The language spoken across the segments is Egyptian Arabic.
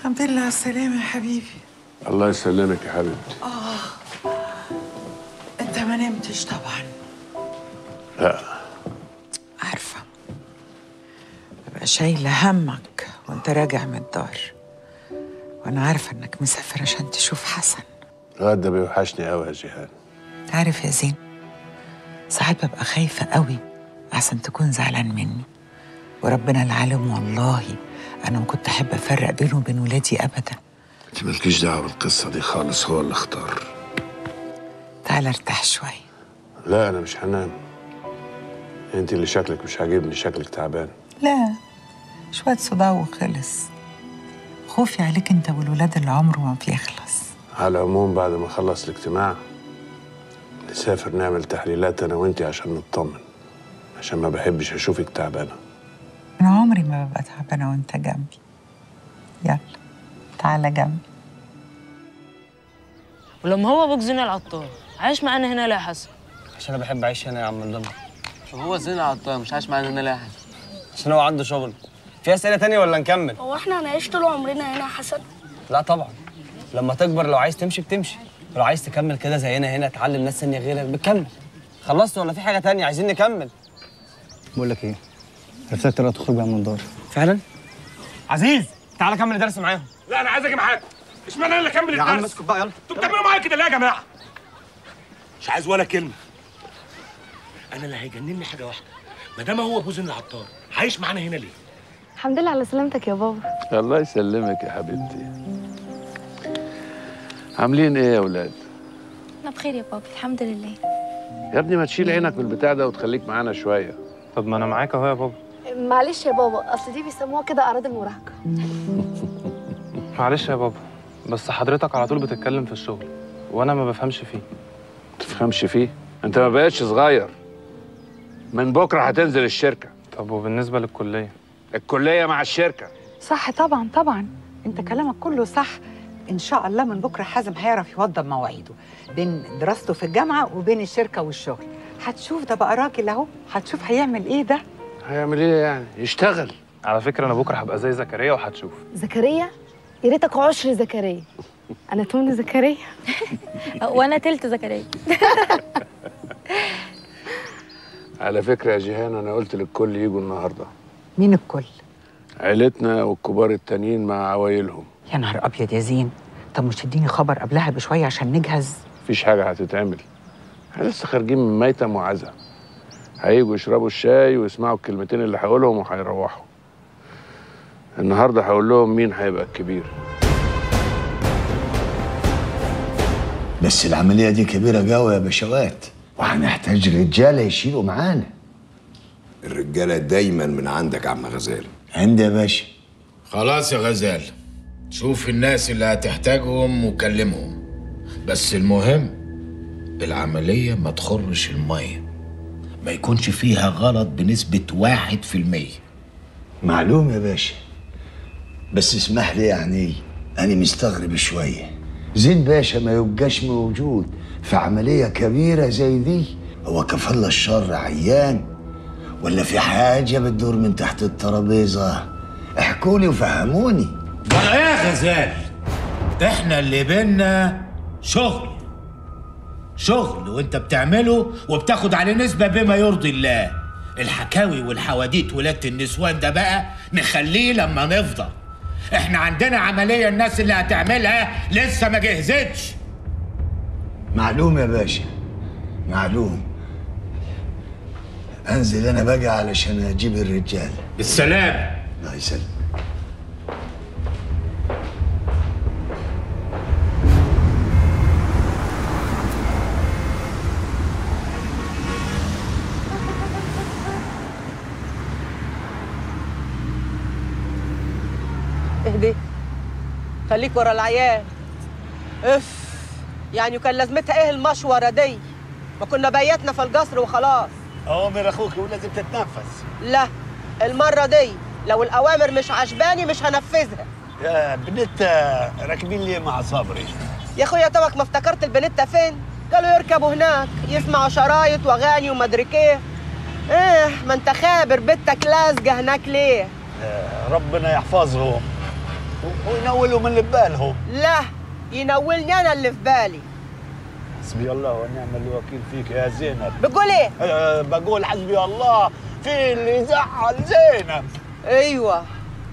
الحمد لله على السلامة يا حبيبي الله يسلمك يا حبيبتي انت ما نمتش طبعا لا عارفة ببقى شايلة همك وانت راجع من الدار وانا عارفة انك مسافر عشان تشوف حسن الواد ده بيوحشني قوي يا جيهان تعرف يا زين ساعات ببقى خايفة قوي أحسن تكون زعلان مني وربنا العالم والله أنا ما كنت أحب أفرق بينه وبين ولادي أبدا انت مالكيش دعوه بالقصه دي خالص هو اللي اختار تعال ارتاح شوية لا انا مش هنام انت اللي شكلك مش عاجبني شكلك تعبان لا شوية صداع وخلص خوفي عليك انت والولاد اللي عمره ما بيخلص على العموم بعد ما نخلص الاجتماع نسافر نعمل تحليلات انا وانت عشان نطمن عشان ما بحبش اشوفك تعبانه أنا عمري ما ببقى تعبانة وأنت جنبي يلا تعالى جنبي ولما هو ابوك زين العطار عايش معانا هنا ليه يا حسن عشان انا بحب اعيش هنا يا عم الضمر طب هو زين عطار مش عايش معانا هنا ليه يا حسن عشان هو عنده شغل في اسئله تانية ولا نكمل هو احنا هنعيش طول عمرنا هنا يا حسن لا طبعا لما تكبر لو عايز تمشي بتمشي ولو عايز تكمل كده زينا هنا تعلم ناس ثانيه غيرك بتكمل خلصت ولا في حاجه تانية عايزين نكمل بقول لك ايه عرفتك تقدر تخرج بقى من الدار فعلا عزيز تعالى كمل الدرس معاهم لا انا عايز اجي معاكم اشمعنى انا اللي اكمل يا عم الدرس اسكت بقى يلا انتوا بتعملوا معايا كده ليه يا جماعه مش عايز ولا كلمه انا اللي هيجنني حاجه واحده ما دام هو بوزن العطار عايش معانا هنا ليه الحمد لله على سلامتك يا بابا الله يسلمك يا حبيبتي عاملين ايه يا اولاد انا بخير يا بابا الحمد لله يا ابني ما تشيل عينك من البتاع ده وتخليك معانا شويه طب ما انا معاك اهو يا بابا معلش يا بابا اصل دي بيسموها كده اعراض المراهقه معلش يا بابا بس حضرتك على طول بتتكلم في الشغل وانا ما بفهمش فيه تفهمش فيه انت ما بقتش صغير من بكره هتنزل الشركه طب وبالنسبه للكليه الكليه مع الشركه صح طبعا طبعا انت كلامك كله صح ان شاء الله من بكره حازم هيعرف يوضب مواعيده بين دراسته في الجامعه وبين الشركه والشغل هتشوف ده بقى راجل اهو هتشوف هيعمل ايه ده هيعمل ايه يعني يشتغل على فكره انا بكره هبقى زي زكريا وهتشوف زكريا يا ريتك عشر زكريا انا تمن زكريا وانا تلت زكريا على فكره يا جيهان انا قلت للكل يجوا النهارده مين الكل عيلتنا والكبار التانيين مع عوايلهم يا نهار ابيض يا زين طب مش تديني خبر قبلها بشويه عشان نجهز مفيش حاجه هتتعمل احنا لسه خارجين من ميتم وعزا هيجوا يشربوا الشاي ويسمعوا الكلمتين اللي هقولهم وهيروحوا النهارده هقول لهم مين هيبقى الكبير بس العملية دي كبيرة قوي يا بشوات وهنحتاج رجالة يشيلوا معانا الرجالة دايما من عندك يا عم غزال عندي يا باشا خلاص يا غزال شوف الناس اللي هتحتاجهم وكلمهم بس المهم العملية ما تخرش المية ما يكونش فيها غلط بنسبة واحد في المية معلوم يا باشا بس اسمح لي يعني أنا مستغرب شوية زين باشا ما يبقاش موجود في عملية كبيرة زي دي هو كفل الشر عيان ولا في حاجة بتدور من تحت الترابيزة احكوا لي وفهموني بقى يا غزال احنا اللي بينا شغل شغل وانت بتعمله وبتاخد عليه نسبة بما يرضي الله الحكاوي والحواديت ولادة النسوان ده بقى نخليه لما نفضى احنا عندنا عملية الناس اللي هتعملها لسه ما جهزتش معلوم يا باشا معلوم انزل انا بقى علشان اجيب الرجال بالسلامة الله يسلم اهدي خليك ورا العيال اف يعني كان لازمتها ايه المشوره دي ما كنا بيتنا في القصر وخلاص اوامر اخوك ولازم تتنفس لا المره دي لو الاوامر مش عجباني مش هنفذها يا بنت راكبين لي مع صبري يا اخويا توك ما افتكرت البنتة فين قالوا يركبوا هناك يسمعوا شرايط واغاني ومدري ايه ايه ما انت خابر بنتك لازقه هناك ليه ربنا يحفظهم وينولوا من اللي ببالهم لا ينولني انا اللي في بالي حسبي الله ونعم الوكيل فيك يا زينب بقول ايه أه بقول حسبي الله في اللي يزعل زينب ايوه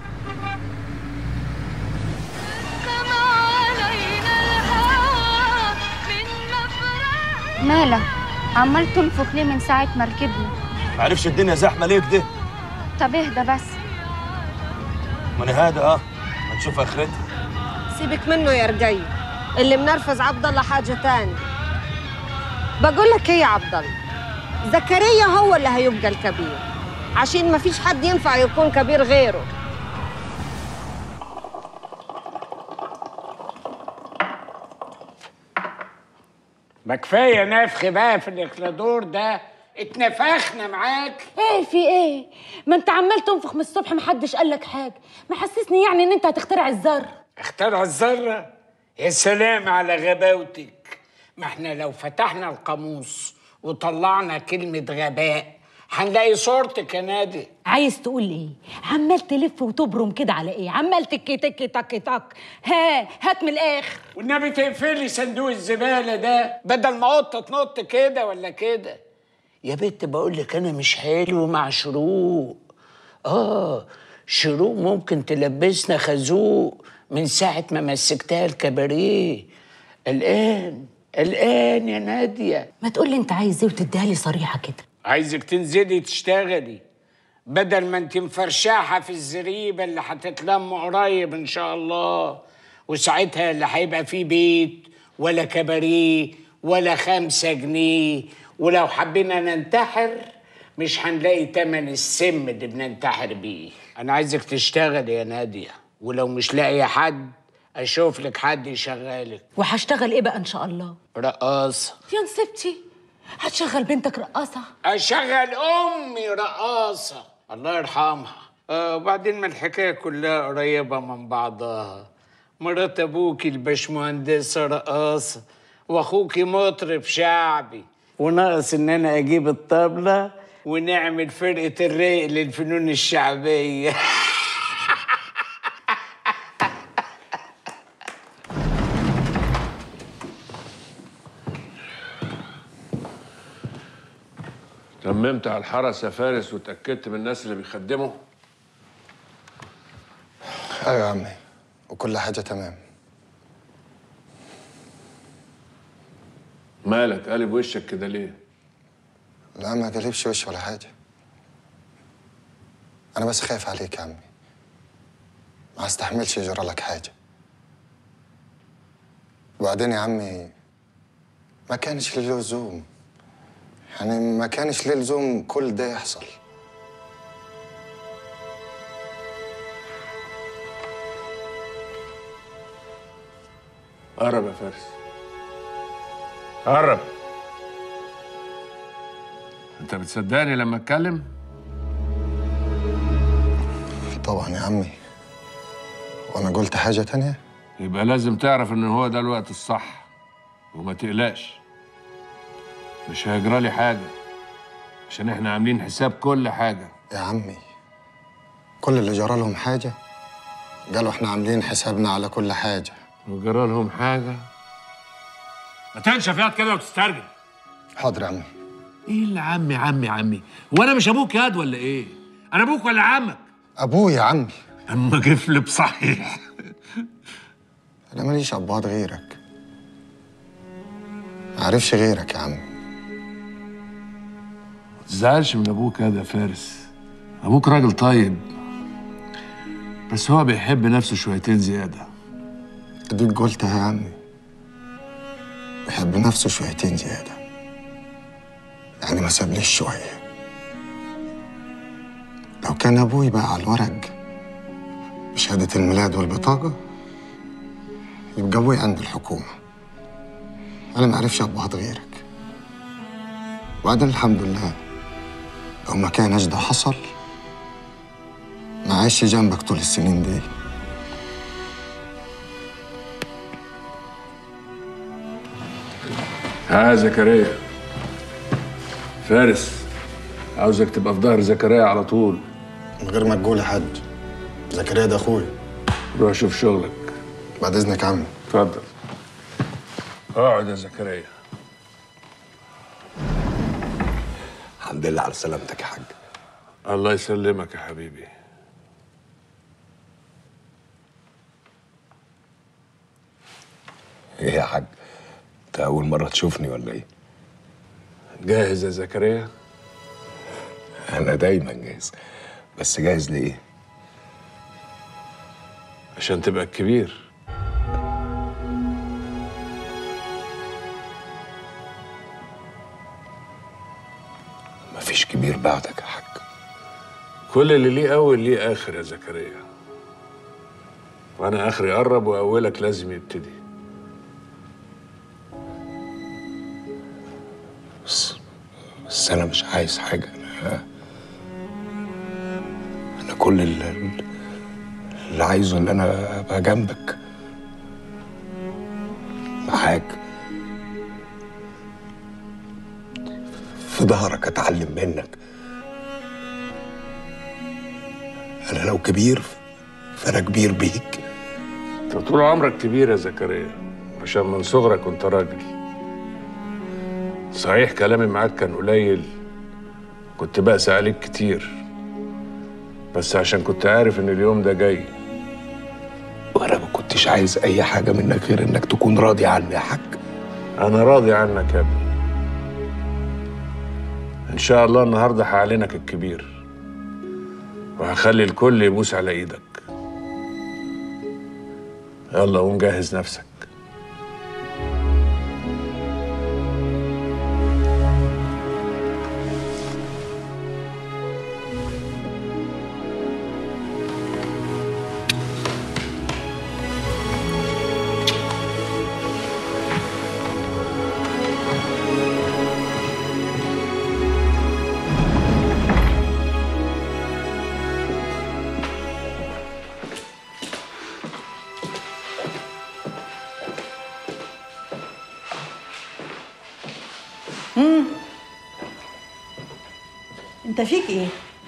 مالك عمال تنفخ ليه من ساعة ما ركبنا معرفش الدنيا زحمه ليه كده طب اهدى بس من هذا اه هنشوف اخرتها سيبك منه يا رجي اللي منرفز عبد الله حاجه تاني بقول لك ايه يا عبد الله زكريا هو اللي هيبقى الكبير عشان ما فيش حد ينفع يكون كبير غيره ما كفايه نفخ بقى في الاكلادور ده اتنفخنا معاك ايه في ايه ما انت عمال تنفخ من الصبح محدش قال لك حاجه محسسني يعني ان انت هتخترع الذر اخترع الذره يا سلام على غباوتك ما احنا لو فتحنا القاموس وطلعنا كلمه غباء هنلاقي صورتك يا نادي عايز تقول ايه عمال تلف وتبرم كده على ايه عمال تك تك تك تك ها هات من الاخر والنبي تقفلي صندوق الزباله ده بدل ما قطه تنط كده ولا كده يا بنت بقول لك انا مش حلو مع شروق اه شروق ممكن تلبسنا خازوق من ساعه ما مسكتها الكباريه الان الان يا ناديه ما تقول لي انت عايز ايه وتديها لي صريحه كده عايزك تنزلي تشتغلي بدل ما انت مفرشاحه في الزريبه اللي هتتلم قريب ان شاء الله وساعتها اللي هيبقى فيه بيت ولا كباريه ولا خمسة جنيه ولو حبينا ننتحر مش هنلاقي تمن السم اللي بننتحر بيه انا عايزك تشتغلي يا ناديه ولو مش لاقي حد اشوف لك حد يشغلك وهشتغل ايه بقى ان شاء الله رقاصه يا نسيبتي هتشغل بنتك رقاصه اشغل امي رقاصه الله يرحمها آه وبعدين ما الحكايه كلها قريبه من بعضها مرات ابوكي الباشمهندسه رقاصه واخوكي مطرب شعبي وناقص ان انا اجيب الطبله ونعمل فرقه الرايق للفنون الشعبيه تممت على الحرس يا فارس وتأكدت من الناس اللي بيخدموا ايوه يا عمي وكل حاجه تمام مالك قالب وشك كده ليه؟ لا ما قلبش وش ولا حاجه انا بس خايف عليك يا عمي ما استحملش يجرى لك حاجه وبعدين يا عمي ما كانش ليه لزوم يعني ما كانش ليه لزوم كل ده يحصل قرب يا فارس قرب انت بتصدقني لما اتكلم؟ طبعا يا عمي وانا قلت حاجه تانية يبقى لازم تعرف ان هو ده الوقت الصح وما تقلقش مش هيجرى لي حاجه عشان احنا عاملين حساب كل حاجه يا عمي كل اللي جرى لهم حاجه قالوا احنا عاملين حسابنا على كل حاجه وجرى لهم حاجه ما تنشف ياض كده وتسترجل حاضر يا عمي ايه اللي عمي عمي عمي وانا مش ابوك ياد ولا ايه انا ابوك ولا عمك ابويا يا عمي اما جفلب صحيح انا ماليش ابوات غيرك ما عارفش غيرك يا عمي ما تزعلش من ابوك هذا يا فارس ابوك راجل طيب بس هو بيحب نفسه شويتين زياده اديك قلتها يا عمي بيحب نفسه شويتين زياده يعني ما سابليش شويه لو كان ابوي بقى على الورق بشهاده الميلاد والبطاقه يبقى ابوي عند الحكومه انا ما اعرفش ابوات غيرك وبعدين الحمد لله لو ما كانش ده حصل ما عايش جنبك طول السنين دي ها زكريا فارس عاوزك تبقى في ظهر زكريا على طول من غير ما تقول يا حاج زكريا ده اخويا روح شوف شغلك بعد اذنك يا عم اتفضل اقعد يا زكريا الحمد لله على سلامتك يا حاج الله يسلمك يا حبيبي ايه يا حاج انت اول مره تشوفني ولا ايه جاهز يا زكريا انا دايما جاهز بس جاهز لايه عشان تبقى الكبير مفيش كبير بعدك يا حاج كل اللي ليه اول ليه اخر يا زكريا وانا اخري قرب واولك لازم يبتدي بس بس انا مش عايز حاجه انا انا كل اللي, اللي عايزه ان انا ابقى جنبك معاك في ظهرك اتعلم منك انا لو كبير فانا كبير بيك انت طول عمرك كبير يا زكريا عشان من صغرك كنت راجل صحيح كلامي معاك كان قليل كنت بقسى عليك كتير بس عشان كنت عارف ان اليوم ده جاي وانا ما كنتش عايز اي حاجه منك غير انك تكون راضي عني يا حاج انا راضي عنك يا ابني ان شاء الله النهارده هعلنك الكبير وهخلي الكل يبوس على ايدك يلا قوم جهز نفسك امم انت فيك ايه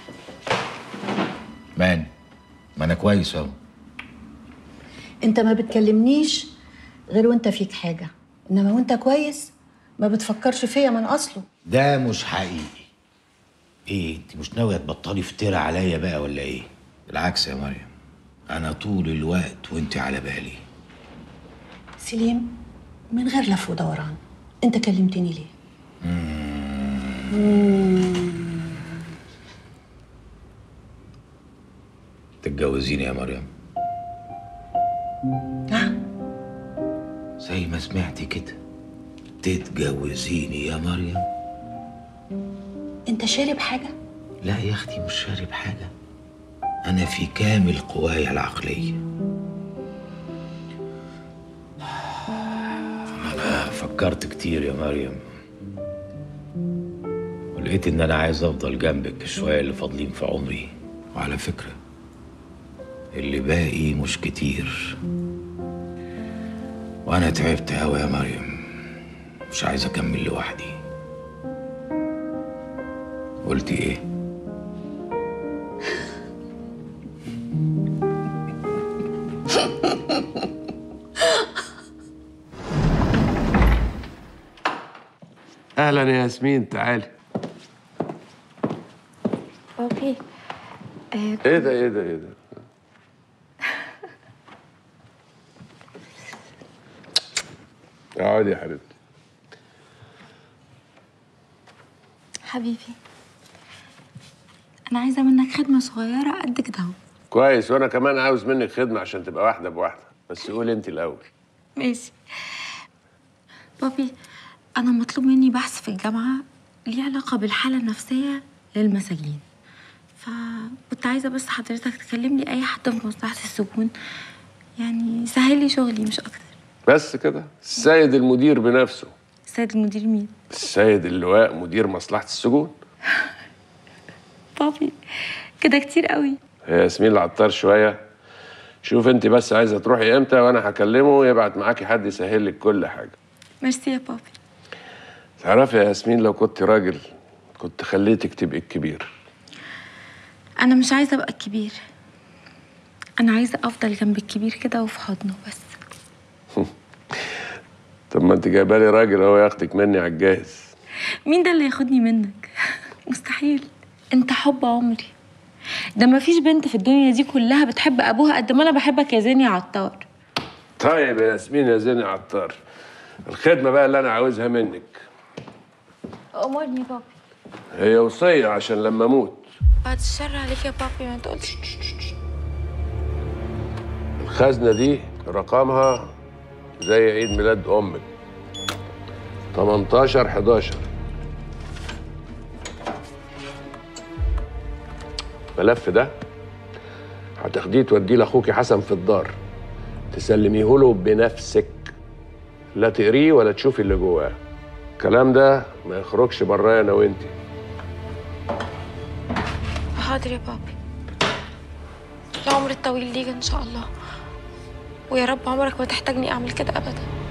مان ما انا كويس اهو انت ما بتكلمنيش غير وانت فيك حاجه انما وانت كويس ما بتفكرش فيا من اصله ده مش حقيقي ايه انت مش ناويه تبطلي فترة عليا بقى ولا ايه بالعكس يا مريم انا طول الوقت وانت على بالي سليم من غير لف ودوران انت كلمتني ليه تتجوزيني يا مريم زي ما سمعتي كده تتجوزيني يا مريم انت شارب حاجه لا يا اختي مش شارب حاجه انا في كامل قواي العقليه انا فكرت كتير يا مريم ولقيت ان انا عايز افضل جنبك الشويه اللي فاضلين في عمري وعلى فكره اللي باقي مش كتير وانا تعبت قوي يا مريم مش عايز اكمل لوحدي قلتي ايه اهلا يا ياسمين تعالي بابي آه ايه ده ايه ده ايه ده اقعدي يا حبيبتي حبيبي انا عايزه منك خدمه صغيره قد كده اهو كويس وانا كمان عاوز منك خدمه عشان تبقى واحده بواحده بس قولي انت الاول ماشي بابي انا مطلوب مني بحث في الجامعه ليه علاقه بالحاله النفسيه للمساجين فكنت عايزه بس حضرتك تكلمني اي حد في مصلحه السجون يعني سهل لي شغلي مش اكتر بس كده السيد المدير بنفسه سيد المدير مين السيد اللواء مدير مصلحه السجون بابي كده كتير قوي يا ياسمين العطار شويه شوف انت بس عايزه تروحي امتى وانا هكلمه يبعت معاكي حد يسهل لك كل حاجه ميرسي يا بابي تعرفي يا ياسمين لو كنت راجل كنت خليتك تبقي الكبير انا مش عايزه ابقى الكبير انا عايزه افضل جنب الكبير كده وفي حضنه بس طب ما انت جايبه لي راجل اهو ياخدك مني على الجاهز مين ده اللي ياخدني منك مستحيل انت حب عمري ده ما فيش بنت في الدنيا دي كلها بتحب ابوها قد ما انا بحبك يا زين يا عطار طيب يا ياسمين يا زيني عطار الخدمه بقى اللي انا عاوزها منك امرني يا بابي هي وصيه عشان لما اموت بعد الشر عليك يا بابي ما تقولش الخزنه دي رقمها زي عيد ميلاد امك 18 11 الملف ده هتاخديه توديه لاخوكي حسن في الدار تسلميه له بنفسك لا تقريه ولا تشوفي اللي جواه الكلام ده ما يخرجش برايا انا وانتي حاضر يا بابي العمر الطويل ليك ان شاء الله ويا رب عمرك ما تحتاجني اعمل كده ابدا